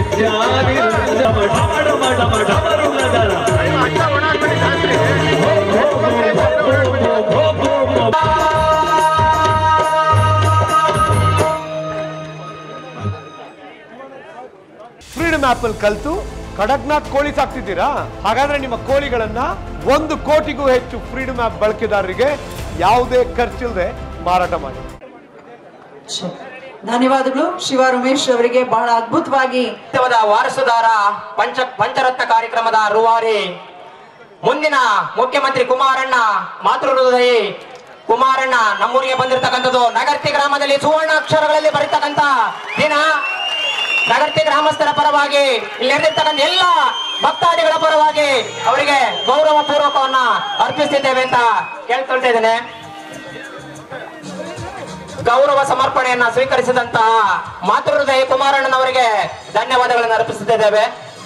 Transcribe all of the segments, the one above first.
ಯಾರಿಲ್ಲ ಡಮ ಡಮ ಡಮ ಡಮರುಗದರ. ಭೋ, ಭೋ, ಭೋ, ಭೋ, ಭೋ, ಭೋ, ಭೋ. Freedom app ಅಲ್ಲಿ ಕಲ್ತು ಕಡಕ್ನಾಥ್ ಕೋಳಿ ಸಾಕ್ತಿದ್ದೀರಾ ಹಾಗಾದ್ರೆ ನಿಮ್ಮ ಕೋಳಿಗಳನ್ನ ಒಂದು ಕೋಟಿಗೂ ಹೆಚ್ಚು ಫ್ರೀಡಮ್ ಆಪ್ ಬಳಕೆದಾರರಿಗೆ ಯಾವುದೇ ಖರ್ಚಿಲ್ಲದೆ ಮಾರಾಟ ಮಾಡಿ ಧನ್ಯವಾದಗಳು ಶಿವ ರಮೇಶ್ ಅವರಿಗೆ ಬಹಳ ಅದ್ಭುತವಾಗಿ ಉತ್ಸವದ ವಾರಸುದಾರ ಪಂಚ ಪಂಚರತ್ನ ಕಾರ್ಯಕ್ರಮದ ರೂವಾರಿ ಮುಂದಿನ ಮುಖ್ಯಮಂತ್ರಿ ಕುಮಾರಣ್ಣ ಮಾತೃ ಹೃದಯಿ ಕುಮಾರಣ್ಣ ನಮ್ಮೂರಿಗೆ ಬಂದಿರತಕ್ಕಂಥದ್ದು ನಗರ್ತಿ ಗ್ರಾಮದಲ್ಲಿ ಸುವರ್ಣ ಅಕ್ಷರಗಳಲ್ಲಿ ಬರೀತಕ್ಕಂತ ದಿನ ನಗರ್ತಿ ಗ್ರಾಮಸ್ಥರ ಪರವಾಗಿ ಇಲ್ಲಿ ನೆರೆದಿರ್ತಕ್ಕಂಥ ಎಲ್ಲ ಭಕ್ತಾದಿಗಳ ಪರವಾಗಿ ಅವರಿಗೆ ಗೌರವ ಪೂರ್ವಕವನ್ನ ಅರ್ಪಿಸ್ತಿದ್ದೇವೆ ಅಂತ ಕೇಳ್ಕೊಳ್ತಾ ಇದ್ದೇನೆ ಗೌರವ ಸಮರ್ಪಣೆಯನ್ನ ಸ್ವೀಕರಿಸಿದಂತಹ ಮಾತೃ ಹೃದಯ ಕುಮಾರಣ್ಣನವರಿಗೆ ಧನ್ಯವಾದಗಳನ್ನು ಅರ್ಪಿಸುತ್ತಿದ್ದೇವೆ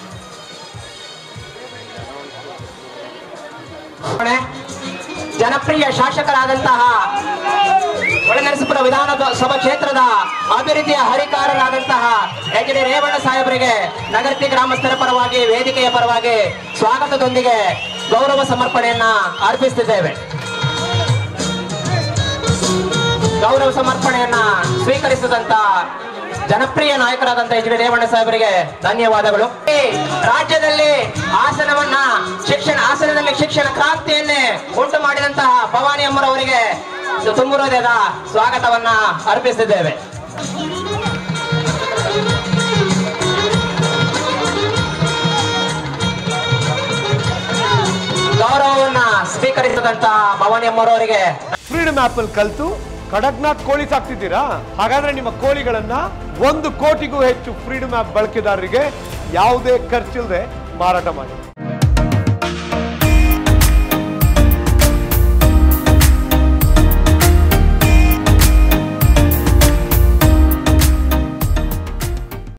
ಜನಪ್ರಿಯ ಶಾಸಕರಾದಂತಹ ಒಳನರಸೀಪುರ ವಿಧಾನಸಭಾ ಕ್ಷೇತ್ರದ ಅಭಿವೃದ್ಧಿಯ ಹರಿಕಾರರಾದಂತಹ ಎಚ್ ಡಿ ರೇವಣ್ಣ ಸಾಹೇಬರಿಗೆ ನಗರತಿ ಗ್ರಾಮಸ್ಥರ ಪರವಾಗಿ ವೇದಿಕೆಯ ಪರವಾಗಿ ಸ್ವಾಗತದೊಂದಿಗೆ ಗೌರವ ಸಮರ್ಪಣೆಯನ್ನ ಅರ್ಪಿಸುತ್ತಿದ್ದೇವೆ ಗೌರವ ಸಮರ್ಪಣೆಯನ್ನ ಸ್ವೀಕರಿಸಿದಂತ ಜನಪ್ರಿಯ ನಾಯಕರಾದಂತ ಎಚ್ ಡಿ ರೇವಣ್ಣ ಸಾಹೇಬರಿಗೆ ಧನ್ಯವಾದಗಳು ಈ ರಾಜ್ಯದಲ್ಲಿ ಹಾಸನವನ್ನ ಶಿಕ್ಷಣ ಹಾಸನದಲ್ಲಿ ಶಿಕ್ಷಣ ಕ್ರಾಂತಿಯನ್ನೇ ಉಂಟು ಮಾಡಿದಂತಹ ಭವಾನಿ ಅಮ್ಮರವರಿಗೆ ತುಂಬ ಹೃದಯದ ಸ್ವಾಗತವನ್ನ ಅರ್ಪಿಸಿದ್ದೇವೆ ಗೌರವವನ್ನ ಸ್ವೀಕರಿಸಿದಂತಹ ಭವಾನಿ ಅಮ್ಮರವರಿಗೆ ಫ್ರೀಡಮ್ ಆಪ್ ಅಲ್ಲಿ ಕಲ್ತು ಕಡಕ್ನಾಥ್ ಕೋಳಿ ಸಾಕ್ತಿದ್ದೀರಾ ಹಾಗಾದ್ರೆ ನಿಮ್ಮ ಕೋಳಿಗಳನ್ನ ಒಂದು ಕೋಟಿಗೂ ಹೆಚ್ಚು ಫ್ರೀಡಮ್ ಆಪ್ ಬಳಕೆದಾರರಿಗೆ ಯಾವುದೇ ಖರ್ಚಿಲ್ಲದೆ ಮಾರಾಟ ಮಾಡಿ